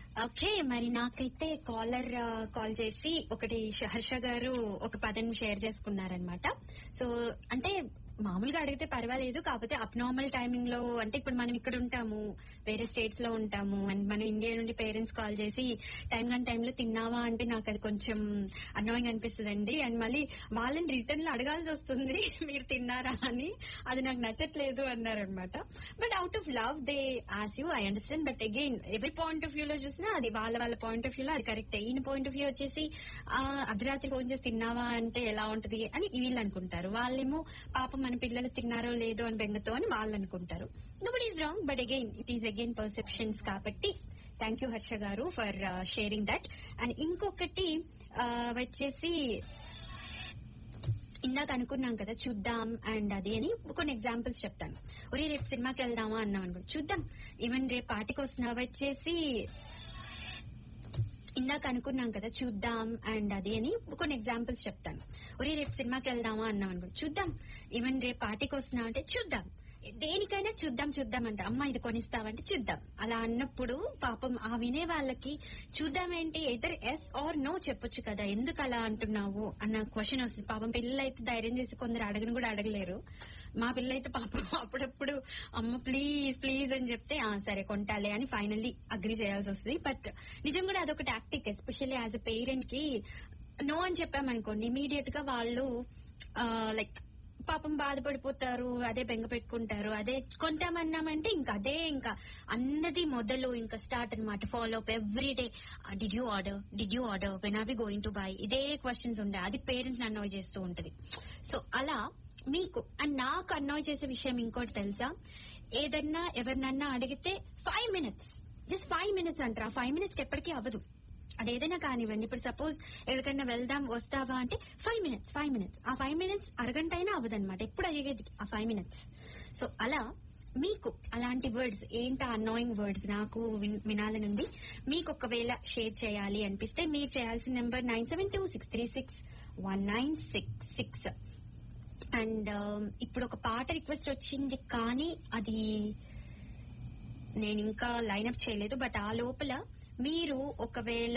okay మరి నాకైతే caller call చేసి ఒకటి హర్ష గారు ఒక పదం షేర్ చేసుకున్నారనమాట సో అంటే మామూలుగా అడిగితే పర్వాలేదు కాకపోతే అబ్నార్మల్ టైమింగ్ లో అంటే ఇప్పుడు మనం ఇక్కడ ఉంటాము వేరే స్టేట్స్ లో ఉంటాము అండ్ మన ఇండియా నుండి పేరెంట్స్ కాల్ చేసి టైం కానీ టైంలో తిన్నావా అంటే నాకు అది కొంచెం అన్నోయింగ్ అనిపిస్తుంది అండి అండ్ మళ్ళీ వాళ్ళని రిటర్న్ లో అడగాల్సి వస్తుంది మీరు తిన్నారా అని అది నాకు నచ్చట్లేదు అన్నారనమాట but out of love they ask you I understand but again ఎవరి పాయింట్ ఆఫ్ వ్యూ లో చూసినా అది వాళ్ళ వాళ్ళ పాయింట్ ఆఫ్ వ్యూ లో అది కరెక్ట్ ఈయన పాయింట్ ఆఫ్ వ్యూ వచ్చేసి ఆ, అర్ధరాత్రి ఫోన్ చేసి తిన్నావా అంటే ఎలా ఉంటది అని వీళ్ళు అనుకుంటారు వాళ్ళేమో పాపం మన పిల్లలు తిన్నారో లేదో అని బెంగతో అని వాళ్ళు అనుకుంటారు nobody is wrong but again it is again perceptions కాబట్టి thank you Harsha garu for sharing that and ఇంకొకటి ఆ, వచ్చేసి ఇందాక అనుకున్నాం కదా చూద్దాం అండ్ అది అని కొన్ని ఎగ్జాంపుల్స్ చెప్తాను ఒరే రేపు సినిమాకి వెళ్దామా అన్నాం అనుకో చూద్దాం ఈవెన్ రేపు పార్టీకి వస్తున్నా వచ్చేసి ఇందాక అనుకున్నాం కదా చూద్దాం అండ్ అది అని కొన్ని ఎగ్జాంపుల్స్ చెప్తాను ఒరే రేపు సినిమాకి వెళ్దామా అన్నాం అనుకో చూద్దాం ఈవెన్ రేపు పార్టీకి వస్తున్నా అంటే చూద్దాం దేనికైనా చూద్దాం చూద్దాం అంట అమ్మ ఇది కొనిస్తావంటే చూద్దాం అలా అన్నప్పుడు పాపం ఆ వినే వాళ్ళకి చూద్దాం ఏంటి ఇద్దరు ఎస్ ఆర్ నో చెప్పొచ్చు కదా ఎందుకు అలా అంటున్నావు అన్న క్వశ్చన్ వస్తుంది పాపం పిల్లలు అయితే ధైర్యం చేసి కొందరు అడగను కూడా అడగలేరు మా పిల్లలైతే పాపం అప్పుడప్పుడు అమ్మ ప్లీజ్ ప్లీజ్ అని చెప్తే ఆ సరే కొంటాలే అని ఫైనల్లీ అగ్రి చేయాల్సి వస్తుంది బట్ నిజం కూడా అదొక tactic especially as a parent కి నో అని చెప్పామనుకోండి ఇమీడియట్ గా వాళ్ళు లైక్ పాపం బాధపడిపోతారు అదే బెంగ పెట్టుకుంటారు అదే కొంటామన్నామంటే ఇంకా అదే ఇంకా అన్నది మొదలు ఇంకా స్టార్ట్ అనమాట follow up every day did you order did you order when are we going to buy ఇదే క్వశ్చన్స్ ఉండే అది పేరెంట్స్ అన్నోయ్ చేస్తూ ఉంటది సో అలా మీకు అండ్ నాకు అన్నోయ్ చేసే విషయం ఇంకోటి తెలుసా ఏదన్నా ఎవరినన్నా అడిగితే five minutes just five minutes అంటారు ఆ ఫైవ్ మినిట్స్ ఎప్పటికీ అవ్వదు అదేదైనా కానివ్వండి ఇప్పుడు సపోజ్ ఎక్కడికైనా వెళ్దాం వస్తావా అంటే ఫైవ్ మినిట్స్ ఫైవ్ మినిట్స్ ఆ ఫైవ్ మినిట్స్ అరగంట అయినా అవ్వదన్నమాట ఎప్పుడు అయ్యేది ఆ ఫైవ్ మినిట్స్ సో అలా మీకు అలాంటి వర్డ్స్ ఏంటి అన్నోయింగ్ వర్డ్స్ నాకు విన్- వినాలనుంది మీకు ఒకవేళ షేర్ చేయాలి అనిపిస్తే మీరు చేయాల్సిన number nine seven two six three six one nine six six and ఇప్పుడు ఒక పాట రిక్వెస్ట్ వచ్చింది కానీ అది నేను ఇంకా లైన్అప్ చేయలేదు బట్ ఆ లోపల మీరు ఒకవేళ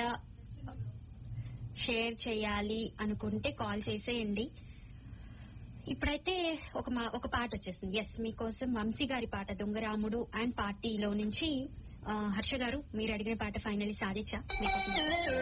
షేర్ చేయాలి అనుకుంటే కాల్ చేసేయండి ఇప్పుడైతే ఒక మా ఒక పాట వచ్చేసింది ఎస్ మీకోసం వంశీ గారి పాట దొంగరాముడు అండ్ పార్టీలో నుంచి ఆ, హర్ష గారు మీరు అడిగిన పాట ఫైనల్లీ సాధించా మీకోసం